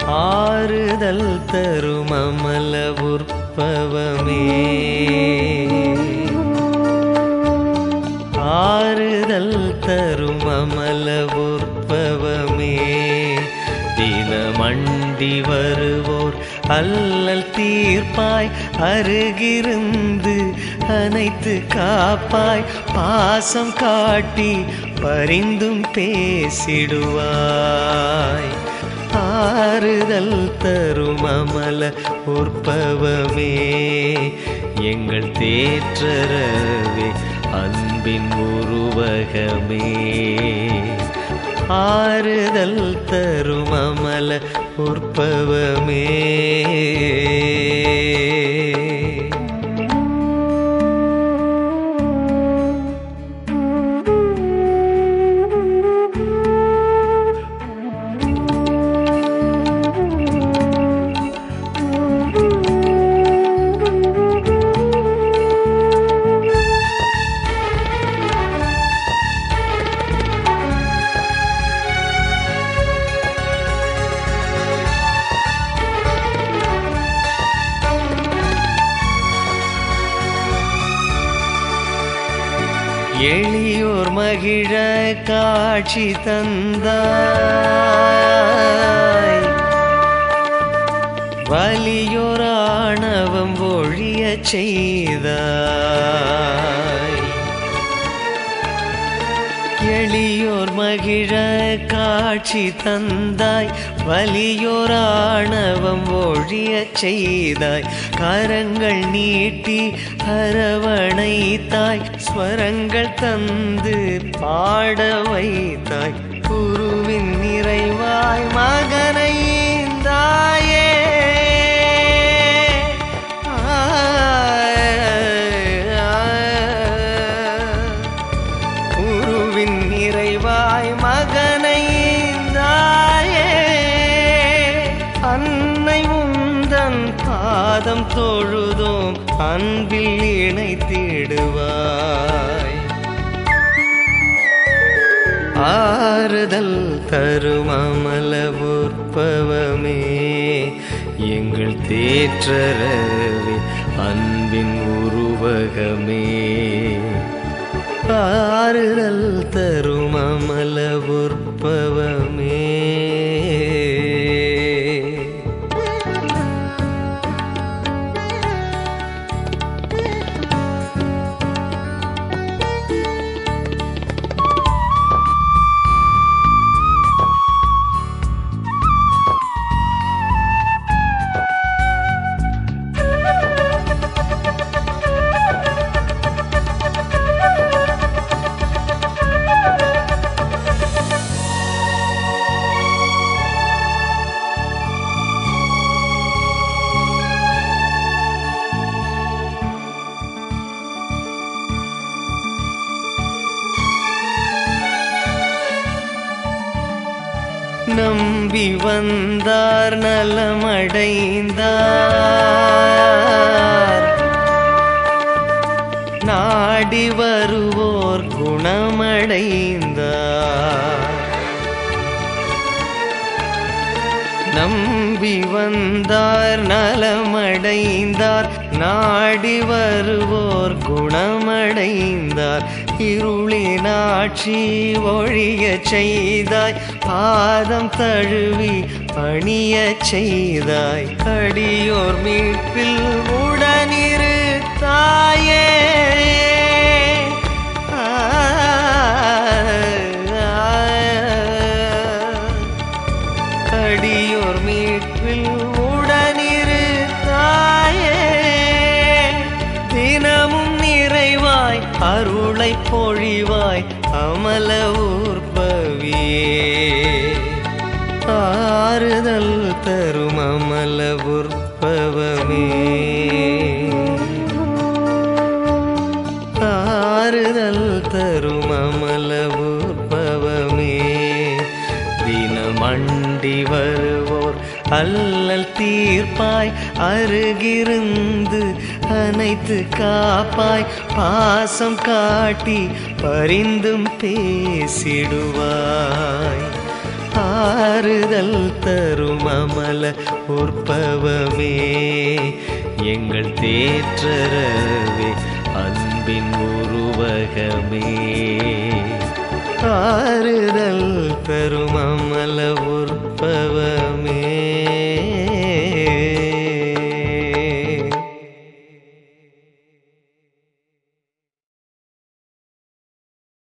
ஆறுதல் தரும் அமல உற்பவமே ஆறுதல் தரும் அமல உற்பவமே தினமண்டி வருவோர் அல்லல் தீர்ப்பாய் அருகிருந்து அனைத்து காப்பாய் பாசம் காட்டி பரிந்தும் பேசிடுவாய் ஆறுதல் தரும் அமல உற்பவமே எங்கள் தேற்றரவே அன்பின் உருவகமே ஆறுதல் தரும் அமல உற்பவமே எளியோர் மகிழ காட்சி தந்தாய் வலியோர் ஆணவம் ஒழிய செய்தாய் எளியோர் மகிழ காட்சி தந்தாய் வலியோர் ஆணவம் ஒழிய செய்தாய் கரங்கள் நீட்டி அரவணைத்தாய் ஸ்வரங்கள் தந்து பாட வைத்தாய் குருவின் நிறைவாய் மகனை ஈந்தாயே குருவின் நிறைவாய் மகனை ஈந்தாயே அன்னை உந்தன் பாதம் தொழுதோம் அன்பில் இணைத்திடுவாய் ஆறுதல் தரும் அமல உற்பவமே எங்கள் தேற்றரவே அன்பின் உருவகமே ஆறுதல் தரும் அமல உற்பவமே நம்பி வந்தார் நலமடைந்தார் நாடி வருவோர் குணமடைந்தார் நம்பி வந்தார் நலமடைந்தார் நாடி வருவோர் குணமடைந்தார் இருளின் ஆட்சி ஒழிய செய்தாய் பாதம் தழுவி பணிய செய்தாய் அடியோர் மீட்பில் உடனிரு தாயே அடியோர் மீட்பில் உடனிரு தாயே தினமும் நிறைவாய் அருளை பொழிவாய் அமல ஊர்பவியே ஆறுதல் தரும் அமல உற்பவமே ஆறுதல் தரும் அமல உற்பவமே தினமண்டி வருவோர் அல்லல் தீர்ப்பாய் அருகிருந்து அனைத்து காப்பாய் பாசம் காட்டி பரிந்தும் பேசிடுவாய் ஆறுதல் தரும் அமல உற்பவமே எங்கள் தேற்றரவே அன்பின் உருவகமே ஆறுதல் தரும் அமல உற்பவமே